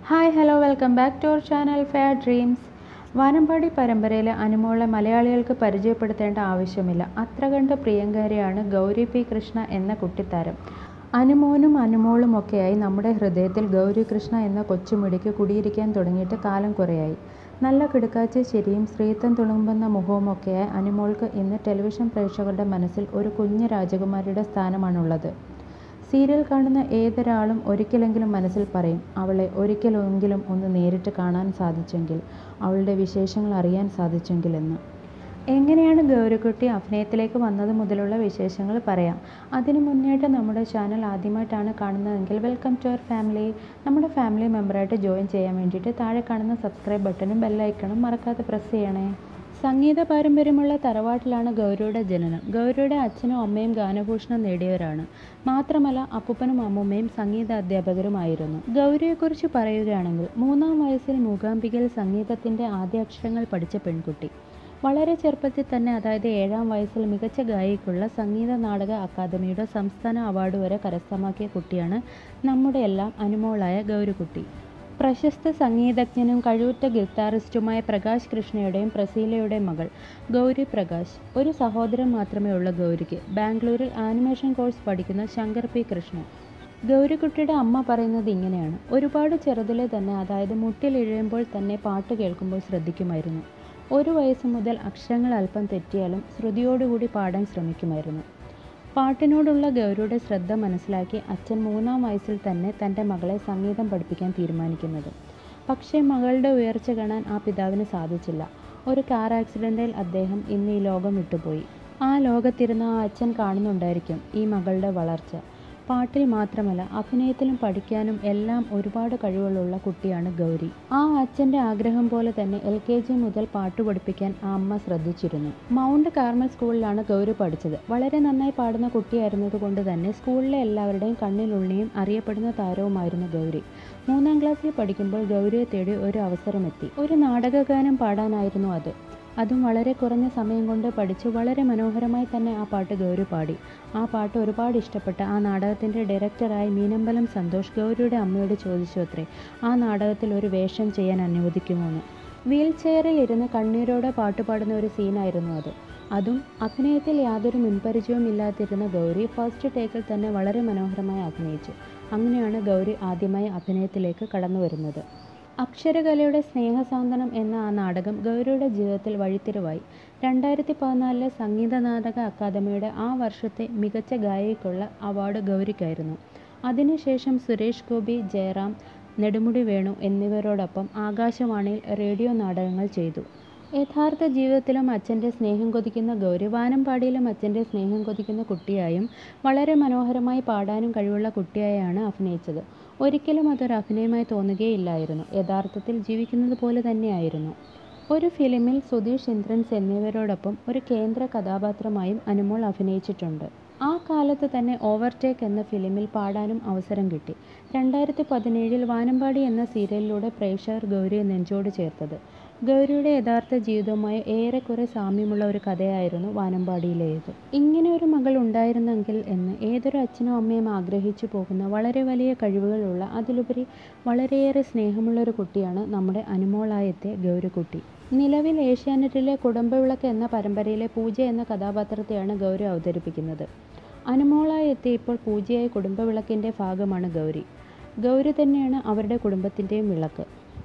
hi hello welcome back to our channel fair dreams Vanambadi പരമ്പരയിലെ അനുമോളെ മലയാളികൾക്ക് പരിചയപ്പെടുത്തേണ്ട ആവശ്യമില്ല അത്ര കണ്ട് പ്രിയങ്കാരിയാണ് ഗൗരി പി കൃഷ്ണ എന്ന കുട്ടിത്താരം അനുമോനും അനുമോളും ഒക്കെയായി നമ്മുടെ ഹൃദയത്തിൽ ഗൗരി കൃഷ്ണ എന്ന കൊച്ചുമിടിക്ക് കുടിയിരിക്കാൻ തുടങ്ങിയിട്ട് കാലം കുറയായി നല്ല കിടുക്കാച്ചി ചിരിയും സ്ത്രീത്വം തുളുമ്പുന്ന മുഖവുമൊക്കെയായി അനുമോൾക്ക് ഇന്ന് ടെലിവിഷൻ പ്രേക്ഷകരുടെ മനസ്സിൽ ഒരു കുഞ്ഞു രാജകുമാരിയുടെ സ്ഥാനമാണുള്ളത് സീരിയൽ കാണുന്ന ഏതൊരാളും ഒരിക്കലെങ്കിലും മനസ്സിൽ പറയും അവളെ ഒരിക്കലെങ്കിലും ഒന്ന് നേരിട്ട് കാണാൻ സാധിച്ചെങ്കിൽ അവളുടെ വിശേഷങ്ങൾ അറിയാൻ സാധിച്ചെങ്കിൽ എന്ന് എങ്ങനെയാണ് ഗൗരിക്കുട്ടി അഭിനയത്തിലേക്ക് വന്നത് മുതലുള്ള വിശേഷങ്ങൾ പറയാം അതിനു മുന്നേയായിട്ട് നമ്മുടെ ചാനൽ ആദ്യമായിട്ടാണ് കാണുന്നതെങ്കിൽ വെൽക്കം ടു അവർ ഫാമിലി നമ്മുടെ ഫാമിലി മെമ്പറായിട്ട് ജോയിൻ ചെയ്യാൻ വേണ്ടിയിട്ട് താഴെ കാണുന്ന സബ്സ്ക്രൈബ് ബട്ടണും ബെല്ലൈക്കണും മറക്കാതെ പ്രസ് ചെയ്യണേ സംഗീത പാരമ്പര്യമുള്ള തറവാട്ടിലാണ് ഗൗരിയുടെ ജനനം ഗൗരിയുടെ അച്ഛനും അമ്മയും ഗാനഭൂഷണം നേടിയവരാണ് മാത്രമല്ല അപ്പൂപ്പനും അമ്മൂമ്മയും സംഗീത അധ്യാപകരുമായിരുന്നു ഗൗരിയെക്കുറിച്ച് പറയുകയാണെങ്കിൽ മൂന്നാം വയസ്സിൽ മൂകാംബികയിൽ സംഗീതത്തിൻ്റെ ആദ്യ അക്ഷരങ്ങൾ പഠിച്ച പെൺകുട്ടി വളരെ ചെറുപ്പത്തിൽ തന്നെ അതായത് ഏഴാം വയസ്സിൽ മികച്ച ഗായികയ്ക്കുള്ള സംഗീത നാടക അക്കാദമിയുടെ സംസ്ഥാന അവാർഡ് വരെ കരസ്ഥമാക്കിയ കുട്ടിയാണ് നമ്മുടെ എല്ലാം അനുമോളായ ഗൗരിക്കുട്ടി പ്രശസ്ത സംഗീതജ്ഞനും കഴിവുറ്റ ഗിത്താറിസ്റ്റുമായ പ്രകാശ് കൃഷ്ണയുടെയും പ്രസീലയുടെയും മകൾ ഗൗരി പ്രകാശ് ഒരു സഹോദരൻ മാത്രമേ ഉള്ളൂ ഗൗരിക്ക് ബാംഗ്ലൂരിൽ ആനിമേഷൻ കോഴ്സ് പഠിക്കുന്ന ശങ്കർ പി കൃഷ്ണ ഗൗരിക്കുട്ടിയുടെ അമ്മ പറയുന്നത് ഇങ്ങനെയാണ് ഒരുപാട് ചെറുതിലെ തന്നെ അതായത് മുട്ടിലിഴയുമ്പോൾ തന്നെ പാട്ട് കേൾക്കുമ്പോൾ ശ്രദ്ധിക്കുമായിരുന്നു ഒരു വയസ്സ് മുതൽ അക്ഷരങ്ങൾ അല്പം തെറ്റിയാലും ശ്രുതിയോടുകൂടി പാടാൻ ശ്രമിക്കുമായിരുന്നു പാട്ടിനോടുള്ള ഗൗരിയുടെ ശ്രദ്ധ മനസ്സിലാക്കി അച്ഛൻ മൂന്നാം വയസ്സിൽ തന്നെ തൻ്റെ മകളെ സംഗീതം പഠിപ്പിക്കാൻ തീരുമാനിക്കുന്നത് പക്ഷേ മകളുടെ ഉയർച്ച കാണാൻ ആ പിതാവിന് സാധിച്ചില്ല ഒരു കാർ ആക്സിഡൻറ്റിൽ അദ്ദേഹം ഇന്ന് ഈ ലോകം വിട്ടുപോയി ആ ലോകത്തിരുന്ന ആ അച്ഛൻ കാണുന്നുണ്ടായിരിക്കും ഈ മകളുടെ വളർച്ച പാട്ടിൽ മാത്രമല്ല അഭിനയത്തിലും പഠിക്കാനും എല്ലാം ഒരുപാട് കഴിവുകളുള്ള കുട്ടിയാണ് ഗൗരി ആ അച്ഛൻ്റെ ആഗ്രഹം പോലെ തന്നെ എൽ കെ ജി മുതൽ പാട്ട് പഠിപ്പിക്കാൻ ആ അമ്മ ശ്രദ്ധിച്ചിരുന്നു മൗണ്ട് കാർമൽ സ്കൂളിലാണ് ഗൗരി പഠിച്ചത് വളരെ നന്നായി പാടുന്ന കുട്ടിയായിരുന്നത് കൊണ്ട് തന്നെ സ്കൂളിലെ എല്ലാവരുടെയും കണ്ണിലുള്ളിയും അറിയപ്പെടുന്ന താരവുമായിരുന്നു ഗൗരി മൂന്നാം ക്ലാസ്സിൽ പഠിക്കുമ്പോൾ ഗൗരിയെ തേടി ഒരു അവസരമെത്തി ഒരു നാടകഗാനം പാടാനായിരുന്നു അത് അതും വളരെ കുറഞ്ഞ സമയം കൊണ്ട് പഠിച്ച് വളരെ മനോഹരമായി തന്നെ ആ പാട്ട് ഗൗരി പാടി ആ പാട്ട് ഒരുപാട് ഇഷ്ടപ്പെട്ട ആ നാടകത്തിൻ്റെ ഡയറക്ടറായ മീനമ്പലം സന്തോഷ് ഗൗരിയുടെ അമ്മയോട് ചോദിച്ചു അത്രേ ആ നാടകത്തിൽ ഒരു വേഷം ചെയ്യാൻ അനുവദിക്കുമോ എന്ന് വീൽ ചെയറിൽ ഇരുന്ന് കണ്ണീരോടെ പാട്ട് പാടുന്ന ഒരു സീനായിരുന്നു അത് അതും അഭിനയത്തിൽ യാതൊരു മുൻപരിചയവും ഇല്ലാതിരുന്ന ഗൗരി ഫസ്റ്റ് ടേക്കിൽ തന്നെ വളരെ മനോഹരമായി അഭിനയിച്ചു അങ്ങനെയാണ് ഗൗരി ആദ്യമായി അഭിനയത്തിലേക്ക് കടന്നു വരുന്നത് അക്ഷരകലയുടെ സ്നേഹസാന്ത്വനം എന്ന ആ നാടകം ഗൗരിയുടെ ജീവിതത്തിൽ വഴിത്തിരിവായി രണ്ടായിരത്തി പതിനാലിലെ സംഗീത നാടക അക്കാദമിയുടെ ആ വർഷത്തെ മികച്ച ഗായികയ്ക്കുള്ള അവാർഡ് ഗൗരിക്കായിരുന്നു അതിനുശേഷം സുരേഷ് ഗോപി ജയറാം നെടുമുടി വേണു എന്നിവരോടൊപ്പം ആകാശവാണിയിൽ റേഡിയോ നാടകങ്ങൾ ചെയ്തു യഥാർത്ഥ ജീവിതത്തിലും അച്ഛൻ്റെ സ്നേഹം കൊതിക്കുന്ന ഗൗരി വാനമ്പാടിയിലും അച്ഛൻ്റെ സ്നേഹം കൊതിക്കുന്ന കുട്ടിയായും വളരെ മനോഹരമായി പാടാനും കഴിവുള്ള കുട്ടിയായാണ് അഭിനയിച്ചത് ഒരിക്കലും അതൊരു അഭിനയമായി തോന്നുകയില്ലായിരുന്നു യഥാർത്ഥത്തിൽ ജീവിക്കുന്നത് പോലെ തന്നെയായിരുന്നു ഒരു ഫിലിമിൽ സുധീഷ് ഇന്ദ്രൻസ് എന്നിവരോടൊപ്പം ഒരു കേന്ദ്ര കഥാപാത്രമായും അനുമോൾ അഭിനയിച്ചിട്ടുണ്ട് ആ കാലത്ത് തന്നെ ഓവർടേക്ക് എന്ന ഫിലിമിൽ പാടാനും അവസരം കിട്ടി രണ്ടായിരത്തി പതിനേഴിൽ വാനമ്പാടി എന്ന സീരിയലിലൂടെ പ്രേക്ഷകർ ഗൗരിയെ നെഞ്ചോട് ചേർത്തത് ഗൗരിയുടെ യഥാർത്ഥ ജീവിതവുമായി ഏറെക്കുറെ സാമ്യമുള്ള ഒരു കഥയായിരുന്നു വാനമ്പാടിയിലേത് ഇങ്ങനെ ഒരു മകൾ ഉണ്ടായിരുന്നെങ്കിൽ എന്ന് ഏതൊരു അച്ഛനും അമ്മയും ആഗ്രഹിച്ചു പോകുന്ന വളരെ വലിയ കഴിവുകളുള്ള അതിലുപരി വളരെയേറെ സ്നേഹമുള്ള ഒരു കുട്ടിയാണ് നമ്മുടെ അനുമോളായത്തെ ഗൗരിക്കുട്ടി നിലവിൽ ഏഷ്യാനെറ്റിലെ കുടുംബവിളക്ക് എന്ന പരമ്പരയിലെ പൂജ എന്ന കഥാപാത്രത്തെയാണ് ഗൗരി അവതരിപ്പിക്കുന്നത് അനുമോളായി എത്തി ഇപ്പോൾ പൂജയായ കുടുംബവിളക്കിൻ്റെ ഭാഗമാണ് ഗൗരി ഗൗരി തന്നെയാണ് അവരുടെ കുടുംബത്തിൻ്റെയും വിളക്ക്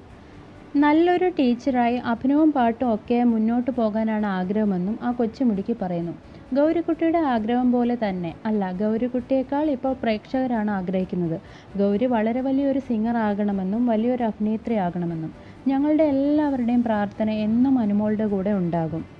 നല്ലൊരു ടീച്ചറായി അഭിനവും പാട്ടും ഒക്കെ മുന്നോട്ട് പോകാനാണ് ആഗ്രഹമെന്നും ആ കൊച്ചുമിടിക്ക് പറയുന്നു ഗൗരിക്കുട്ടിയുടെ ആഗ്രഹം പോലെ തന്നെ അല്ല ഗൗരിക്കുട്ടിയേക്കാൾ ഇപ്പോൾ പ്രേക്ഷകരാണ് ആഗ്രഹിക്കുന്നത് ഗൗരി വളരെ വലിയൊരു സിംഗർ ആകണമെന്നും വലിയൊരു അഭിനേത്രി ആകണമെന്നും ഞങ്ങളുടെ എല്ലാവരുടെയും പ്രാർത്ഥന എന്നും അനുമോളുടെ കൂടെ ഉണ്ടാകും